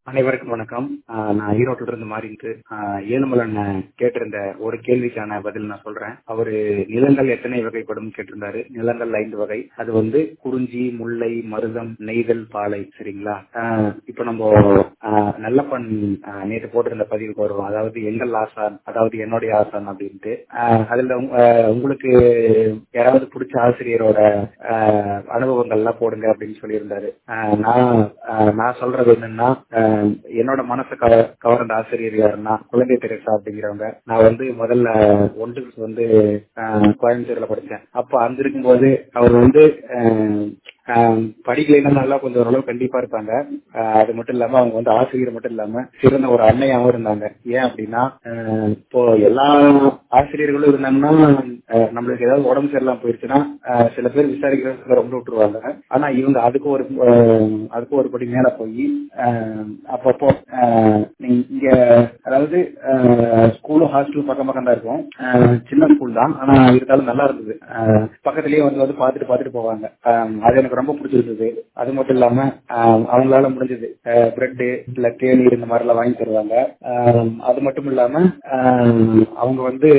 அனைவருக்கும் வணக்கம் ஆஹ் நான் ஈரோட்டில இருந்து மாறிட்டு ஏழுமலன் கேட்டிருந்த ஒரு கேள்விக்கான பதில் நான் சொல்றேன் அவரு நிலங்கள் எத்தனை வகைப்படும் கேட்டிருந்தாரு நிலங்கள் ஐந்து வகை அது வந்து குறிஞ்சி முல்லை மருதம் நெய்தல் பாலை சரிங்களா ஆஹ் இப்ப நம்ம ஆஹ் நல்லப்பன் ஆஹ் நேற்று போட்டிருந்த பதிவுக்கு வருவோம் அதாவது எங்கள் ஆசான் அதாவது என்னுடைய ஆசான் அப்படின்ட்டு ஆஹ் அதுல உங்க- ஆஹ் உங்களுக்கு யாராவது பிடிச்ச ஆசிரியரோட ஆஹ் அனுபவங்கள்லாம் போடுங்க அப்படின்னு சொல்லியிருந்தாரு ஆஹ் நான் ஆஹ் நான் சொல்றது என்னன்னா ஆஹ் என்னோட மனசை கவ கவர்ந்த ஆசிரியர் யாருன்னா குழந்தை தெரசா அப்படிங்கிறவங்க நான் வந்து முதல்ல ஒன்றுக்கு வந்து ஆஹ் கோயம்புத்தூர்ல படிச்சேன் அப்ப அங்க இருக்கும்போது அவர் வந்து ஆஹ் ஆஹ் படிக்கலைன்னா நல்லா கொஞ்சம் ஓரளவு கண்டிப்பா இருப்பாங்க ஆஹ் அது மட்டும் இல்லாம அவங்க வந்து ஆசிரியர் மட்டும் இல்லாம சிறந்த ஒரு அன்னையாவும் இருந்தாங்க ஏன் அப்படின்னா ஆஹ் இப்போ எல்லா ஆசிரியர்களும் இருந்தாங்கன்னா ஆஹ் நம்மளுக்கு ஏதாவது உடம்பு சரியில்லாம போயிருச்சுன்னா ஆஹ் சில பேர் விசாரிக்கிறதுக்கு ரொம்ப விட்டுருவாங்க ஆனா இவங்க அதுக்கு ஒரு ஆஹ் அதுக்கு ஒரு படி மேல போய் ஆஹ் அப்பப்போ ஆஹ் நீங்க இங்க அதாவது ஸ்கூலும் ஹாஸ்டலும் பக்கம் பக்கம் தான் இருக்கும் ஆஹ் சின்ன ஸ்கூல் தான் ஆனா இருந்தாலும் நல்லா இருந்தது ஆஹ் பக்கத்துலயே வந்து வந்து பாத்துட்டு பாத்துட்டு போவாங்க ஆஹ் அது எனக்கு ரொம்ப பிடிச்சிருந்தது அது மட்டும் இல்லாம ஆஹ் அவங்களால முடிஞ்சது பிரெட் இல்ல தேநீர் இந்த மாதிரி எல்லாம் வாங்கி தருவாங்க ஆஹ் அது மட்டும் இல்லாம ஆஹ் அவங்க வந்து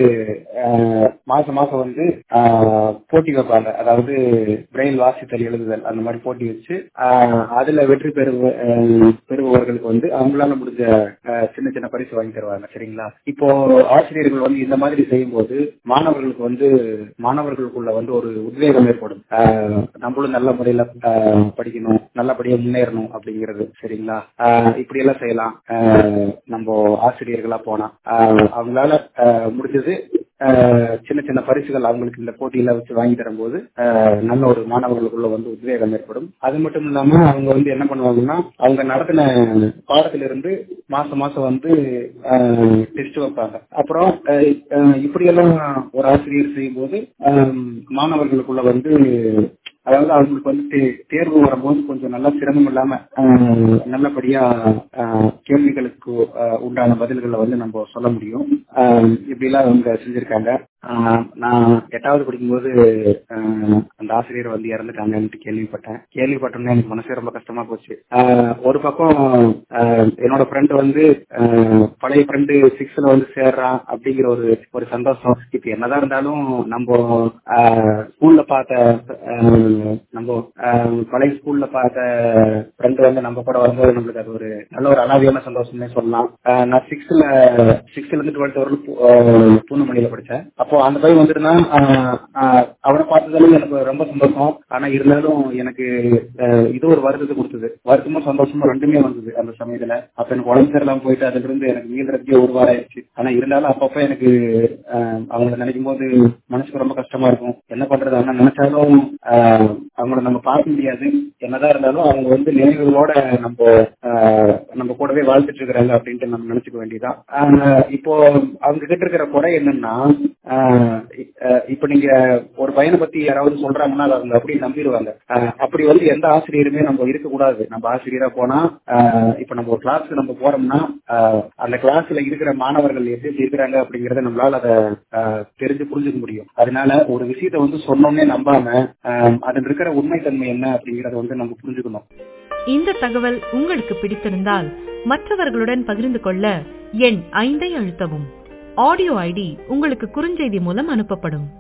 ஆஹ் மாசம் மாசம் வந்து ஆஹ் போட்டி வைப்பாங்க அதாவது பிரெயில் வாசித்தல் எழுதுதல் அந்த மாதிரி போட்டி வச்சு ஆஹ் அதுல வெற்றி பெறுவ ஆஹ் பெறுபவர்களுக்கு வந்து அவங்களால முடிஞ்ச ஆஹ் சின்ன சின்ன பரிசு வாங்கி தருவாங்க சரிங்களா இப்போ ஆசிரியர்கள் வந்து இந்த மாதிரி செய்யும்போது மாணவர்களுக்கு வந்து மாணவர்களுக்குள்ள வந்து ஒரு உத்வேகம் ஏற்படும் ஆஹ் நம்மளும் நல்ல முறையில ஆஹ் படிக்கணும் நல்லபடியா முன்னேறணும் அப்படிங்கிறது சரிங்களா ஆஹ் இப்படி எல்லாம் செய்யலாம் ஆஹ் நம்ம ஆசிரியர்களா போனா ஆஹ் அவங்களால ஆஹ் முடிஞ்சது ஆஹ் சின்ன சின்ன பரிசுகள் அவங்களுக்கு இந்த போட்டியில வச்சு வாங்கி தரும்போது ஆஹ் நல்ல ஒரு மாணவர்களுக்குள்ள வந்து உத்வேகம் ஏற்படும் அது மட்டும் இல்லாம அவங்க வந்து என்ன பண்ணுவாங்கன்னா அவங்க நடத்தின பாடத்துல இருந்து மாசம் மாசம் வந்து டெஸ்ட் வைப்பாங்க அப்புறம் ஆஹ் ஆஹ் இப்படியெல்லாம் ஒரு ஆசிரியர் செய்யும் போது மாணவர்களுக்குள்ள வந்து அதாவது அவங்களுக்கு வந்து தே- தேர்வு வரும்போது கொஞ்சம் நல்லா சிரமம் இல்லாம ஆஹ் நல்லபடியா ஆஹ் கேள்விகளுக்கு ஆஹ் உண்டான பதில்களை வந்து நம்ம சொல்ல முடியும் ஆஹ் இப்படி எல்லாம் அவங்க செஞ்சிருக்காங்க ஆஹ் நான் எட்டாவது படிக்கும்போது ஆஹ் அந்த ஆசிரியர் வந்து இறந்துட்டாங்கன்னு கேள்விப்பட்டேன் கேள்விப்பட்டோன்னே எனக்கு மனசே ரொம்ப கஷ்டமா போச்சு ஆஹ் ஒரு பக்கம் ஆஹ் என்னோட ஃப்ரெண்ட் வந்து ஆஹ் பழைய ஃப்ரெண்டு சிக்ஸ்ல வந்து சேர்றான் அப்படிங்கிற ஒரு ஒரு சந்தோஷம் இப்ப என்னதான் இருந்தாலும் நம்ம ஸ்கூல்ல பார்த்த ஆஹ் நம்ம ஆஹ் பழைய ஸ்கூல்ல பார்த்த ஃப்ரெண்ட் வந்து நம்ம கூட வரும்போது நம்மளுக்கு அது ஒரு நல்ல ஒரு அனாதியான சந்தோஷம்னே சொல்லலாம் ஆஹ் நான் சிக்ஸ்த்ல சிக்ஸ்த்ல இருந்து டுவெல்த் வரைக்கும் பூ- ஆஹ் பூந்தமல்லியில படிச்சேன் அப்போ அந்த பையன் வந்துட்டுனா அவனை பார்த்ததாலும் எனக்கு ரொம்ப சந்தோஷம் ஆனா இருந்தாலும் எனக்கு ஆஹ் இது ஒரு வருத்தத்தை கொடுத்தது வருத்தமும் சந்தோஷமும் ரெண்டுமே வந்தது அந்த சமயத்துல அப்ப எனக்கு உடம்பு சரியில்லாம போயிட்டு அதுல இருந்து எனக்கு மீள்றதுக்கே ஒரு வாரம் ஆயிடுச்சு ஆனா இருந்தாலும் அப்பப்ப எனக்கு ஆஹ் அவங்கள நினைக்கும் போது மனசுக்கு ரொம்ப கஷ்டமா இருக்கும் என்ன பண்றது ஆனா நினைச்சாலும் ஆஹ் அவங்கள நம்ம பார்க்க முடியாது என்னதான் இருந்தாலும் அவங்க வந்து நினைவுகளோட நம்ம ஆஹ் நம்ம கூடவே வாழ்ந்துட்டு இருக்கிறாங்க அப்படின்ட்டு நம்ம நினைச்சுக்க வேண்டியதான் ஆஹ் இப்போ அவங்க கிட்ட இருக்கிற குறை என்னன்னா ஆஹ் இ- ஆஹ் இப்ப நீங்க ஒரு பையனை பத்தி யாராவது சொல்றாங்கன்னா அதை அவங்க அப்படியே நம்பிடுவாங்க ஆஹ் அப்படி வந்து எந்த ஆசிரியருமே நம்ம இருக்கக்கூடாது நம்ம ஆசிரியரா போனா ஆஹ் இப்ப நம்ம ஒரு கிளாஸ்க்கு நம்ம போறோம்னா ஆஹ் அந்த கிளாஸ்ல இருக்கிற மாணவர்கள் எப்படி இருக்கிறாங்க அப்படிங்கறத நம்மளால அதை ஆஹ் தெரிஞ்சு புரிஞ்சுக்க முடியும் அதனால ஒரு விஷயத்த வந்து சொன்னோன்னே நம்பாம ஆஹ் அதில் இருக்கிற உண்மைத்தன்மை என்ன அப்படிங்கறத வந்து நம்ம புரிஞ்சுக்கணும் இந்த தகவல் உங்களுக்கு பிடித்திருந்தால் மற்றவர்களுடன் பகிர்ந்து கொள்ள எண் ஐந்தை அழுத்தவும் ஆடியோ ஐடி உங்களுக்கு குறுஞ்செய்தி மூலம் அனுப்பப்படும்